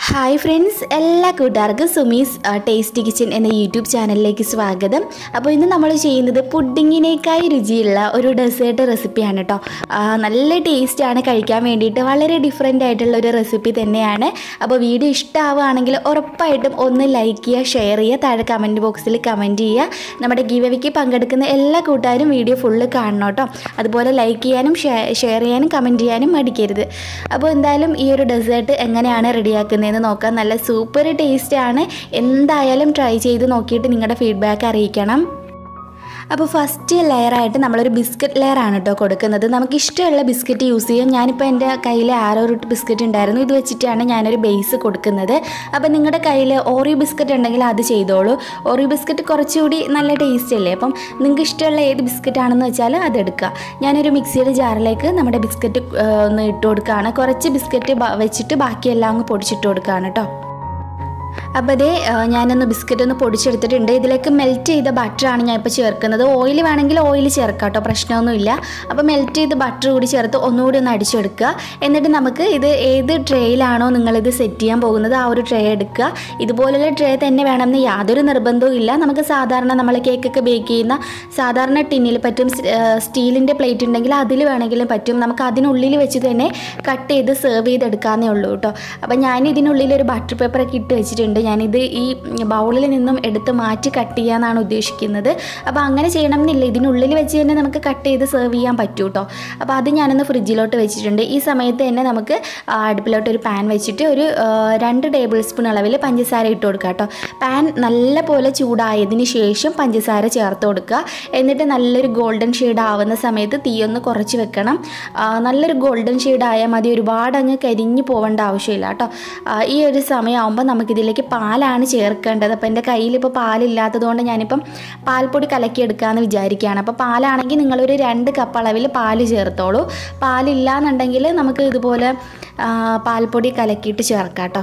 hi friends എല്ലാ കൂട്ടുകാർക്കും സുമീസ് ആ, ടേസ്റ്റി കിച്ചൻ എന്ന യൂട്യൂബ് ചാനലിലേക്ക് സ്വാഗതം അപ്പോൾ ഇന്ന് നമ്മൾ ചെയ്യുന്നത് പുഡിങ്ങിനേക്കായി രുചിയുള്ള ഒരു ഡെസേർട്ട് റെസിപ്പിയാണ് കേട്ടോ ആ, നല്ല ടേസ്റ്റാണ് കഴിക്കാൻ വേണ്ടിയിട്ട് വളരെ ഡിഫറെൻ്റ് ആയിട്ടുള്ള ഒരു റെസിപ്പി തന്നെയാണ് അപ്പോൾ വീഡിയോ ഇഷ്ടമാവുകയാണെങ്കിൽ ഉറപ്പായിട്ടും ഒന്ന് ലൈക്ക് ചെയ്യുക ഷെയർ ചെയ്യുക താഴെ കമൻറ്റ് ബോക്സിൽ കമൻറ്റ് ചെയ്യുക നമ്മുടെ ഗീവവിക്ക് പങ്കെടുക്കുന്ന എല്ലാ കൂട്ടുകാരും വീഡിയോ ഫുള്ള് കാണണം കേട്ടോ അതുപോലെ ലൈക്ക് ചെയ്യാനും ഷെയർ ചെയ്യാനും കമൻറ്റ് ചെയ്യാനും മടിക്കരുത് അപ്പോൾ എന്തായാലും ഈ ഒരു ഡെസേർട്ട് എങ്ങനെയാണ് റെഡിയാക്കുന്നതെന്ന് നോക്കാം നല്ല സൂപ്പർ ടേസ്റ്റാണ് എന്തായാലും ട്രൈ ചെയ്ത് നോക്കിയിട്ട് നിങ്ങളുടെ ഫീഡ്ബാക്ക് അറിയിക്കണം അപ്പോൾ ഫസ്റ്റ് ലെയറായിട്ട് നമ്മളൊരു ബിസ്ക്കറ്റ് ലെയറാണ് കേട്ടോ കൊടുക്കുന്നത് നമുക്ക് ഇഷ്ടമുള്ള ബിസ്ക്കറ്റ് യൂസ് ചെയ്യാം ഞാനിപ്പോൾ എൻ്റെ കയ്യിൽ ആരോ റൂട്ട് ബിസ്ക്കറ്റ് ഉണ്ടായിരുന്നു ഇത് വെച്ചിട്ടാണ് ഞാനൊരു ബേസ് കൊടുക്കുന്നത് അപ്പോൾ നിങ്ങളുടെ കയ്യിൽ ഓറിയോ ബിസ്ക്കറ്റ് ഉണ്ടെങ്കിൽ അത് ചെയ്തോളൂ ഓറിയോ ബിസ്ക്കറ്റ് കുറച്ചുകൂടി നല്ല ടേസ്റ്റ് അല്ലേ അപ്പം നിങ്ങൾക്ക് ഇഷ്ടമുള്ള ഏത് ബിസ്ക്കറ്റ് ആണെന്ന് വെച്ചാൽ അതെടുക്കുക ഞാനൊരു മിക്സിയുടെ ജാറിലേക്ക് നമ്മുടെ ബിസ്ക്കറ്റ് ഒന്ന് ഇട്ട് കൊടുക്കുകയാണ് കുറച്ച് ബിസ്ക്കറ്റ് ബ- വെച്ചിട്ട് ബാക്കിയെല്ലാം അങ്ങ് പൊടിച്ചിട്ട് കൊടുക്കുകയാണ് കേട്ടോ അപ്പോൾ അതേ ഞാനൊന്ന് ബിസ്ക്കറ്റ് ഒന്ന് പൊടിച്ചെടുത്തിട്ടുണ്ട് ഇതിലേക്ക് മെൽറ്റ് ചെയ്ത ബട്ടറാണ് ഞാൻ ഇപ്പോൾ ചേർക്കുന്നത് ഓയിൽ വേണമെങ്കിൽ ഓയിൽ ചേർക്കാം കേട്ടോ പ്രശ്നമൊന്നുമില്ല അപ്പോൾ മെൽറ്റ് ചെയ്ത് ബട്ടർ കൂടി ചേർത്ത് ഒന്നുകൂടി ഒന്ന് അടിച്ചെടുക്കുക എന്നിട്ട് നമുക്ക് ഇത് ഏത് ട്രേയിലാണോ നിങ്ങളിത് സെറ്റ് ചെയ്യാൻ പോകുന്നത് ആ ഒരു ട്രേ എടുക്കുക ഇതുപോലുള്ള ട്രേ തന്നെ വേണമെന്ന് യാതൊരു നിർബന്ധവും ഇല്ല നമുക്ക് സാധാരണ നമ്മൾ കേക്കൊക്കെ ബേക്ക് ചെയ്യുന്ന സാധാരണ ടിന്നിൽ പറ്റും സ്റ്റീലിൻ്റെ പ്ലേറ്റ് ഉണ്ടെങ്കിൽ അതിൽ വേണമെങ്കിലും പറ്റും നമുക്ക് അതിനുള്ളിൽ വെച്ച് തന്നെ കട്ട് ചെയ്ത് സെർവ് ചെയ്തെടുക്കാന്നേ ഉള്ളൂ കേട്ടോ അപ്പോൾ ഞാൻ ഇതിനുള്ളിൽ ഒരു ബട്ടർ പേപ്പറൊക്കെ ഇട്ട് വെച്ചിട്ടുണ്ട് ഞാനിത് ഈ ബൗളിൽ നിന്നും എടുത്ത് മാറ്റി കട്ട് ചെയ്യാനാണ് ഉദ്ദേശിക്കുന്നത് അപ്പോൾ അങ്ങനെ ചെയ്യണമെന്നില്ല ഇതിനുള്ളിൽ വെച്ച് തന്നെ നമുക്ക് കട്ട് ചെയ്ത് സെർവ് ചെയ്യാൻ പറ്റൂ കേട്ടോ അപ്പോൾ അത് ഞാനൊന്ന് ഫ്രിഡ്ജിലോട്ട് വെച്ചിട്ടുണ്ട് ഈ സമയത്ത് തന്നെ നമുക്ക് ആ, അടുപ്പിലോട്ട് ഒരു പാൻ വെച്ചിട്ട് ഒരു ആ, രണ്ട് ടേബിൾ സ്പൂൺ അളവിൽ പഞ്ചസാര ഇട്ട് കൊടുക്കുക കേട്ടോ പാൻ നല്ല പോലെ ചൂടായതിന് ശേഷം പഞ്ചസാര ചേർത്ത് കൊടുക്കുക എന്നിട്ട് നല്ലൊരു ഗോൾഡൻ ഷെയ്ഡ് ആവുന്ന സമയത്ത് തീയൊന്ന് കുറച്ച് വെക്കണം ആ, നല്ലൊരു ഗോൾഡൻ ഷെയ്ഡ് ആയാൽ മതി ഒരുപാട് അങ്ങ് കരിഞ്ഞു പോകേണ്ട ആവശ്യമില്ല കേട്ടോ ആ, ഈ ഒരു സമയമാകുമ്പോൾ നമുക്കിതിലേക്ക് പാലാണ് ചേർക്കേണ്ടത് അപ്പോൾ എൻ്റെ കയ്യിൽ ഇപ്പോൾ പാലില്ലാത്തതുകൊണ്ട് ഞാനിപ്പം പാൽപ്പൊടി കലക്കിയെടുക്കാമെന്ന് വിചാരിക്കുകയാണ് അപ്പോൾ പാലാണെങ്കിൽ നിങ്ങളൊരു രണ്ട് കപ്പ് അളവിൽ പാല് ചേർത്തോളൂ പാലില്ല എന്നുണ്ടെങ്കിൽ നമുക്ക് ഇതുപോലെ ആ, പാൽപ്പൊടി കലക്കിയിട്ട് ചേർക്കാം കേട്ടോ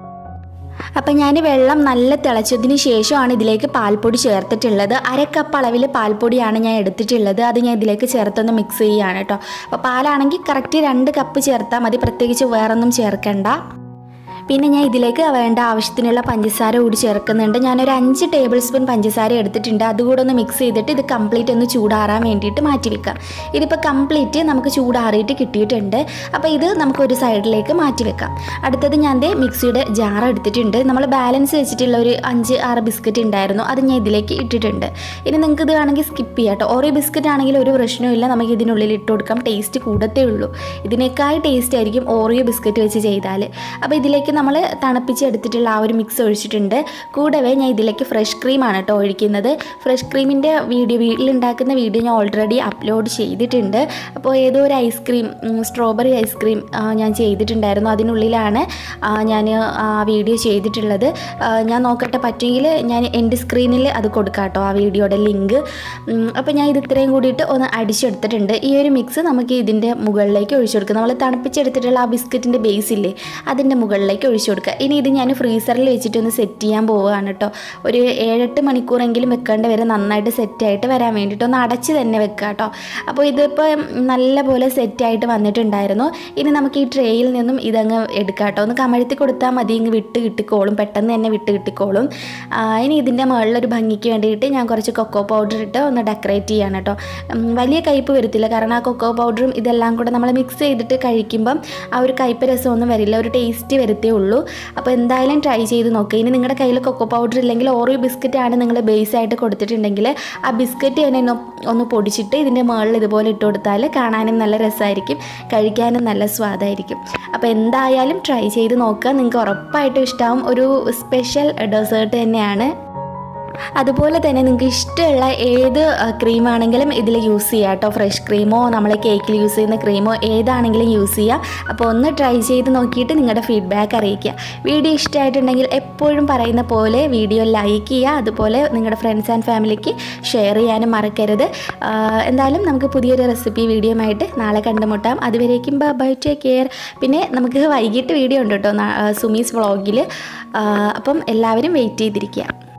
അപ്പം ഞാൻ വെള്ളം നല്ല തിളച്ചതിന് ശേഷമാണ് ഇതിലേക്ക് പാൽപ്പൊടി ചേർത്തിട്ടുള്ളത് അര കപ്പ് അളവിൽ പാൽപ്പൊടിയാണ് ഞാൻ എടുത്തിട്ടുള്ളത് അത് ഞാൻ ഇതിലേക്ക് ചേർത്തൊന്ന് മിക്സ് ചെയ്യുകയാണ് കേട്ടോ അപ്പോൾ പാലാണെങ്കിൽ കറക്റ്റ് രണ്ട് കപ്പ് ചേർത്താൽ മതി പ്രത്യേകിച്ച് വേറൊന്നും ചേർക്കണ്ട പിന്നെ ഞാൻ ഇതിലേക്ക് വേണ്ട ആവശ്യത്തിനുള്ള പഞ്ചസാര കൂടി ചേർക്കുന്നുണ്ട് ഞാനൊരു അഞ്ച് ടേബിൾ സ്പൂൺ പഞ്ചസാര എടുത്തിട്ടുണ്ട് അതുകൂടെ ഒന്ന് മിക്സ് ചെയ്തിട്ട് ഇത് കംപ്ലീറ്റ് ഒന്ന് ചൂടാറാൻ വേണ്ടിയിട്ട് മാറ്റി വെക്കാം ഇതിപ്പോൾ കംപ്ലീറ്റ് നമുക്ക് ചൂടാറിയിട്ട് കിട്ടിയിട്ടുണ്ട് അപ്പോൾ ഇത് നമുക്ക് ഒരു സൈഡിലേക്ക് മാറ്റി വെക്കാം അടുത്തത് ഞാൻ ദേ മിക്സിയുടെ ജാർ എടുത്തിട്ടുണ്ട് നമ്മൾ ബാലൻസ് വെച്ചിട്ടുള്ള ഒരു അഞ്ച് ആറ് ബിസ്ക്കറ്റ് ഉണ്ടായിരുന്നു അത് ഞാൻ ഇതിലേക്ക് ഇട്ടിട്ടുണ്ട് ഇനി നിങ്ങൾക്ക് ഇത് വേണമെങ്കിൽ സ്കിപ്പ് ചെയ്യാം കേട്ടോ ഓരോ ബിസ്ക്കറ്റ് ആണെങ്കിൽ ഒരു പ്രശ്നമില്ല നമുക്ക് ഇതിനുള്ളിൽ ഇട്ട് കൊടുക്കാം ടേസ്റ്റ് കൂടത്തേ ഉള്ളൂ ഇതിനേക്കാൾ ടേസ്റ്റ് ആയിരിക്കും ഓറിയോ ബിസ്ക്കറ്റ് വെച്ച് ചെയ്താൽ അപ്പോൾ ഇതിലേക്ക് നമ്മൾ തണുപ്പിച്ചെടുത്തിട്ടുള്ള ആ ഒരു മിക്സ് ഒഴിച്ചിട്ടുണ്ട് കൂടവേ ഞാൻ ഇതിലേക്ക് ഫ്രഷ് ക്രീമാണ് കേട്ടോ ഒഴിക്കുന്നത് ഫ്രഷ് ക്രീമിൻ്റെ വീഡിയോ വീട്ടിലുണ്ടാക്കുന്ന വീഡിയോ ഞാൻ ഓൾറെഡി അപ്ലോഡ് ചെയ്തിട്ടുണ്ട് അപ്പോൾ ഏതോ ഒരു ഐസ്ക്രീം സ്ട്രോബെറി ഐസ്ക്രീം ഞാൻ ചെയ്തിട്ടുണ്ടായിരുന്നു അതിനുള്ളിലാണ് ആ, ഞാൻ ആ വീഡിയോ ചെയ്തിട്ടുള്ളത് ആ, ഞാൻ നോക്കട്ടെ പറ്റുമെങ്കിൽ ഞാൻ എൻ്റെ സ്ക്രീനിൽ അത് കൊടുക്കാം കേട്ടോ ആ വീഡിയോയുടെ ലിങ്ക് അപ്പോൾ ഞാൻ ഇത് ഇത്രയും കൂടിയിട്ട് ഒന്ന് അടിച്ചെടുത്തിട്ടുണ്ട് ഈ ഒരു മിക്സ് നമുക്ക് ഇതിൻ്റെ മുകളിലേക്ക് ഒഴിച്ചു കൊടുക്കുക നമ്മൾ തണുപ്പിച്ചെടുത്തിട്ടുള്ള ആ ബിസ്ക്കറ്റിൻ്റെ ബേസ് ഇല്ലേ അതിൻ്റെ മുകളിലേക്ക് ഒഴിച്ചു കൊടുക്കുക ഇനി ഇത് ഞാൻ ഫ്രീസറിൽ വെച്ചിട്ട് ഒന്ന് സെറ്റ് ചെയ്യാൻ പോവുകയാണ് കേട്ടോ ഒരു ഏഴെട്ട് മണിക്കൂറെങ്കിലും വെക്കേണ്ട വരെ നന്നായിട്ട് സെറ്റായിട്ട് വരാൻ വേണ്ടിയിട്ട് ഒന്ന് അടച്ച് തന്നെ വെക്കുക കേട്ടോ അപ്പോൾ ഇതിപ്പോൾ നല്ല പോലെ സെറ്റായിട്ട് വന്നിട്ടുണ്ടായിരുന്നു ഇനി നമുക്ക് ഈ ട്രേയിൽ നിന്നും ഇതങ്ങ് എടുക്കാം കേട്ടോ ഒന്ന് കമഴ്ത്തി കൊടുത്താൽ മതി ഇങ്ങ് വിട്ട് കിട്ടിക്കോളും പെട്ടെന്ന് തന്നെ വിട്ട് കിട്ടിക്കോളും ആ, ഇനി ഇതിൻ്റെ മുകളിലൊരു ഭംഗിക്ക് വേണ്ടിയിട്ട് ഞാൻ കുറച്ച് കൊക്കോ പൗഡർ ഇട്ട് ഒന്ന് ഡെക്കറേറ്റ് ചെയ്യാണ് കേട്ടോ ഉം, വലിയ കയ്പ്പ് വരത്തില്ല കാരണം ആ കൊക്കോ പൗഡറും ഇതെല്ലാം കൂടെ നമ്മൾ മിക്സ് ചെയ്തിട്ട് കഴിക്കുമ്പം ആ ഒരു കയ്പ്പ് രസമൊന്നും വരില്ല ഒരു ടേസ്റ്റ് വരത്തേ ഉള്ളൂ അപ്പോൾ എന്തായാലും ട്രൈ ചെയ്ത് നോക്കുക ഇനി നിങ്ങളുടെ കയ്യിൽ കൊക്കോ പൗഡർ ഇല്ലെങ്കിൽ ഓറിയോ ബിസ്ക്കറ്റ് ആണ് നിങ്ങൾ ബേസ് ആയിട്ട് കൊടുത്തിട്ടുണ്ടെങ്കിൽ ആ ബിസ്ക്കറ്റ് തന്നെ ഒന്ന് ഒന്ന് പൊടിച്ചിട്ട് ഇതിൻ്റെ മുകളിൽ ഇതുപോലെ ഇട്ട് കൊടുത്താൽ കാണാനും നല്ല രസമായിരിക്കും കഴിക്കാനും നല്ല സ്വാദായിരിക്കും അപ്പോൾ എന്തായാലും ട്രൈ ചെയ്ത് നോക്കുക നിങ്ങൾക്ക് ഉറപ്പായിട്ടും ഇഷ്ടമാവും ഒരു സ്പെഷ്യൽ ഡെസേർട്ട് തന്നെയാണ് അതുപോലെ തന്നെ നിങ്ങൾക്ക് ഇഷ്ടമുള്ള ഏത് ക്രീം ആണെങ്കിലും ഇതിൽ യൂസ് ചെയ്യാം കേട്ടോ ഫ്രഷ് ക്രീമോ നമ്മൾ കേക്കിൽ യൂസ് ചെയ്യുന്ന ക്രീമോ ഏതാണെങ്കിലും യൂസ് ചെയ്യാം അപ്പോൾ ഒന്ന് ട്രൈ ചെയ്ത് നോക്കിയിട്ട് നിങ്ങളുടെ ഫീഡ്ബാക്ക് അറിയിക്കുക വീഡിയോ ഇഷ്ടമായിട്ടുണ്ടെങ്കിൽ എപ്പോഴും പറയുന്ന പോലെ വീഡിയോ ലൈക്ക് ചെയ്യുക അതുപോലെ നിങ്ങളുടെ ഫ്രണ്ട്സ് ആൻഡ് ഫാമിലിക്ക് ഷെയർ ചെയ്യാനും മറക്കരുത് ആ, എന്തായാലും നമുക്ക് പുതിയൊരു റെസിപ്പി വീഡിയോ ആയിട്ട് നാളെ കണ്ടുമുട്ടാം അതുവരേക്കും ബൈ ടേക്ക് കെയർ പിന്നെ നമുക്ക് വൈകിട്ട് വീഡിയോ ഉണ്ട് കേട്ടോ നാ- സുമീസ് വ്ളോഗിൽ അപ്പം എല്ലാവരും വെയിറ്റ് ചെയ്തിരിക്കുക